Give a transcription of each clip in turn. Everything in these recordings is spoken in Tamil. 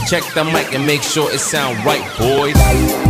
Check the mic and make sure it sound right, boys.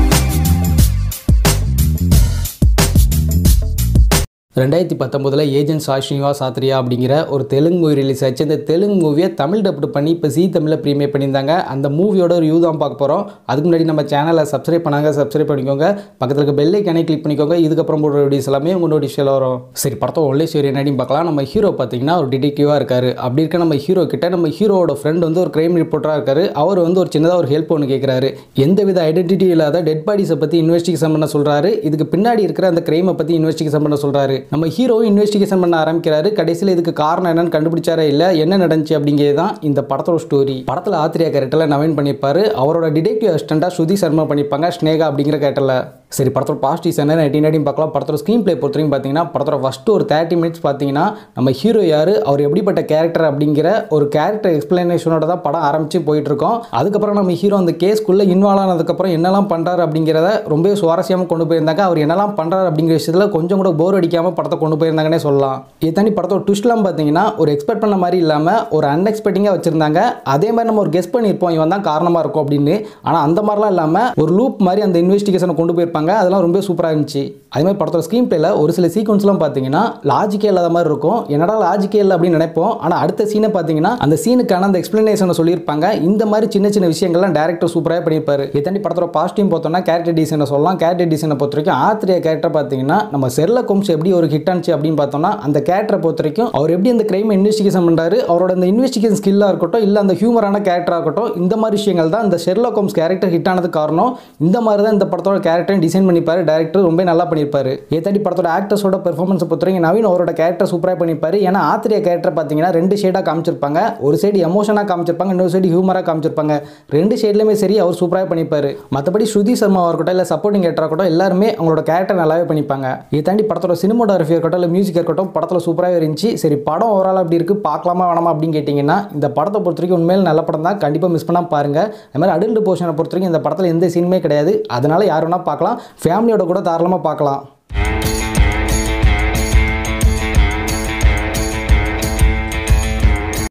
ரெண்டாயிரத்தி பத்தொம்போதில் ஏஜென்ட் சாய் ஸ்ரீனிவாஸ் சாத்ரியா அப்படிங்கிற ஒரு தெலுங்கு மூவி ரிலீஸ் ஆச்சு அந்த தெலுங்கு மூவியை தமிழ் டப்டு பண்ணி இப்போ ஜீ தமிழில் ப்ரீமியர் பண்ணியிருந்தாங்க அந்த மூவியோட ஒரு யூ தான் பார்க்க போகிறோம் அதுக்கு முன்னாடி நம்ம சேனலை சப்ஸ்கிரைப் பண்ணாங்க சப்ஸ்கிரைப் பண்ணிக்கோங்க பக்கத்தில் இருக்க பெல் ஐக்கானே கிளிக் பண்ணிக்கோங்க இதுக்கப்புறம் போடுற வீடியோஸ் எல்லாமே உங்கள் நோட்டிஃபிகேஷன் வரும் சரி படத்தோட ஒல்லே ஸ்டோரி என்னடின்னு பார்க்கலாம் நம்ம ஹீரோ பார்த்தீங்கன்னா ஒரு டிடெக்டிவாக இருக்காரு அப்படி இருக்க நம்ம ஹீரோ கிட்ட நம்ம ஹீரோவோட ஃப்ரெண்ட் வந்து ஒரு கிரைம் ரிப்போர்ட்டராக இருக்காரு அவர் வந்து ஒரு சின்னதாக ஒரு ஹெல்ப் ஒன்று கேட்குறாரு எந்தவித ஐடென்டிட்டி இல்லாத டெட் பாடிஸை பற்றி இன்வெஸ்டிகேஷன் பண்ண சொல்கிறாரு இதுக்கு பின்னாடி இருக்கிற அந்த கிரைமை பற்றி இன்வெஸ்டிகேஷன் பண்ண சொல்கிறாரு நம்ம ஹீரோ இன்வெஸ்டிகேஷன் பண்ண ஆரம்பிக்கிறாரு கடைசியில் இதுக்கு காரணம் என்னன்னு கண்டுபிடிச்சாரே இல்லை என்ன நடந்துச்சு அப்படிங்கிறது தான் இந்த படத்தோட ஸ்டோரி படத்தில் ஆத்திரியா கேரக்டரில் நவீன் பண்ணியிருப்பாரு அவரோட டிடெக்டிவ் அசிஸ்டண்ட்டாக ஸ்ருதி சர்மா பண்ணியிருப்பாங்க ஸ்னேகா அப்படிங்கிற கேரக்டரில் சரி படத்தோட பாசிட்டிவ்ஸ் என்ன நைன்டீன் நைன்டீன் பார்க்கலாம் படத்தோட ஸ்க்ரீன் ப்ளே பொறுத்த வரைக்கும் பார்த்தீங்கன்னா படத்தோட ஃபஸ்ட்டு ஒரு தேர்ட்டி மினிட்ஸ் பார்த்தீங்கன்னா நம்ம ஹீரோ யார் அவர் எப்படிப்பட்ட கேரக்டர் அப்படிங்கிற ஒரு கேரக்டர் எக்ஸ்பிளனேஷனோட தான் படம் ஆரம்பித்து போயிட்டு இருக்கோம் அதுக்கப்புறம் நம்ம ஹீரோ அந்த கேஸ்க்குள்ளே இன்வால்வ் ஆனதுக்கப்புறம் என்னெல்லாம் பண்ணுறாரு அப்படிங்கிறத ரொம்பவே சுவாரஸ்யமாக கொண்டு போயிருந்தாங்க அவர் என்னெல்லாம் பண்ணுறாரு அப்படிங்கிற விஷயத்தில் கொஞ்சம் கூட போர் அடிக்காமல் படத்தை கொண்டு போயிருந்தாங்கன்னே சொல்லலாம் இது தாண்டி படத்தோட ட்விஸ்ட்லாம் பார்த்தீங்கன்னா ஒரு எக்ஸ்பெக்ட் பண்ண மாதிரி இல்லாமல் ஒரு அன்எக்ஸ்பெக்டிங்காக வச்சுருந்தாங்க அதே மாதிரி நம்ம ஒரு கெஸ் பண்ணியிருப்போம் இவன் தான் காரணமாக இருக்கும் அப்படின்னு ஆனால் அந்த மாதிரிலாம் இல்லாமல் ஒரு லூப் மாதிரி அந்த இன்வெஸ்டிகேஷனை கொண்டு போயிருப்பாங்க அதெல்லாம் ரொம்ப சூப்பராக இருந்துச்சு அதே மாதிரி படத்தோட ஸ்க்ரீன் பிளேல ஒரு சில சீக்வன்ஸ்லாம் பார்த்தீங்கன்னா லாஜிக்கே இல்லாத மாதிரி இருக்கும் என்னடா லாஜிக்கே இல்லை அப்படின்னு நினைப்போம் ஆனால் அடுத்த சீனை பார்த்தீங்கன்னா அந்த சீனுக்கான அந்த எக்ஸ்பிளனேஷனை சொல்லியிருப்பாங்க இந்த மாதிரி சின்ன சின்ன விஷயங்கள்லாம் டேரக்டர் சூப்பராக பண்ணியிருப்பாரு இதை தாண்டி படத்தோட பாசிட்டிவ் பார்த்தோம்னா கேரக்டர் டிசைனை சொல்லலாம் கேரக்டர் டிசைனை பொறுத்த வரைக்கும் ஆத்திரிய கேரக்டர் பார்த்தீங்கன்னா நம்ம செர்ல கோம்ஸ் எப்படி ஒரு ஹிட் ஆனிச்சு அப்படின்னு பார்த்தோம்னா அந்த கேரக்டரை பொறுத்த வரைக்கும் அவர் எப்படி அந்த கிரைம் இன்வெஸ்டிகேஷன் பண்ணுறாரு அவரோட அந்த இன்வெஸ்டிகேஷன் ஸ்கில்லாக இருக்கட்டும் இல்லை அந்த ஹியூமரான கேரக்டராக இருக்கட்டும் இந்த மாதிரி விஷயங்கள் தான் இந்த ஷெர்லா கோம்ஸ் கேரக்டர் ஹிட் ஆனது காரணம் இந்த மாதிரி தான் இந்த படத்தோட கேரக்டரை டிசைன் பண்ணிப்பாரு டேரக்டர் ரொம்ப நல்லா பண்ணியிருப்பாரு ஏ தாண்டி படத்தோட ஆக்டர்ஸோட பெர்ஃபார்மன்ஸ் பொறுத்த வரைக்கும் நவீன் அவரோட கேரக்டர் சூப்பராக பண்ணியிருப்பாரு ஏன்னா ஆத்திரிய கேரக்டர் பார்த்தீங்கன்னா ரெண்டு ஷேடாக காமிச்சிருப்பாங்க ஒரு சைடு எமோஷனாக காமிச்சிருப்பாங்க இன்னொரு சைடு ஹியூமராக காமிச்சிருப்பாங்க ரெண்டு ஷேட்லையுமே சரி அவர் சூப்பராக பண்ணியிருப்பாரு மற்றபடி ஸ்ருதி சர்மாவாக இருக்கட்டும் இல்லை சப்போர்ட்டிங் கேரக்டராக இருக்கட்டும் எல்லாருமே அவங்களோட கேரக்டர் நல்லாவே பண்ணிப்பாங்க இதை தாண்டி படத்தோட சினிமோகிராஃபி இருக்கட்டும் இல்லை மியூசிக் இருக்கட்டும் படத்தில் சூப்பராகவே இருந்துச்சு சரி படம் ஓவரால் அப்படி இருக்குது பார்க்கலாமா வேணாமா அப்படின்னு கேட்டிங்கன்னா இந்த படத்தை பொறுத்த வரைக்கும் உண்மையில் நல்ல படம் தான் கண்டிப்பாக மிஸ் பண்ணால் பாருங்க அது மாதிரி அடல்ட் போர்ஷனை பொறுத்த வரைக்கும் இந்த படத்தில் எந்த சீனுமே கிடையாது அதனால யார் வேணால் பார்க்கலாம் ஃபேமிலியோட கூட தாராளமாக பார்க்கலாம்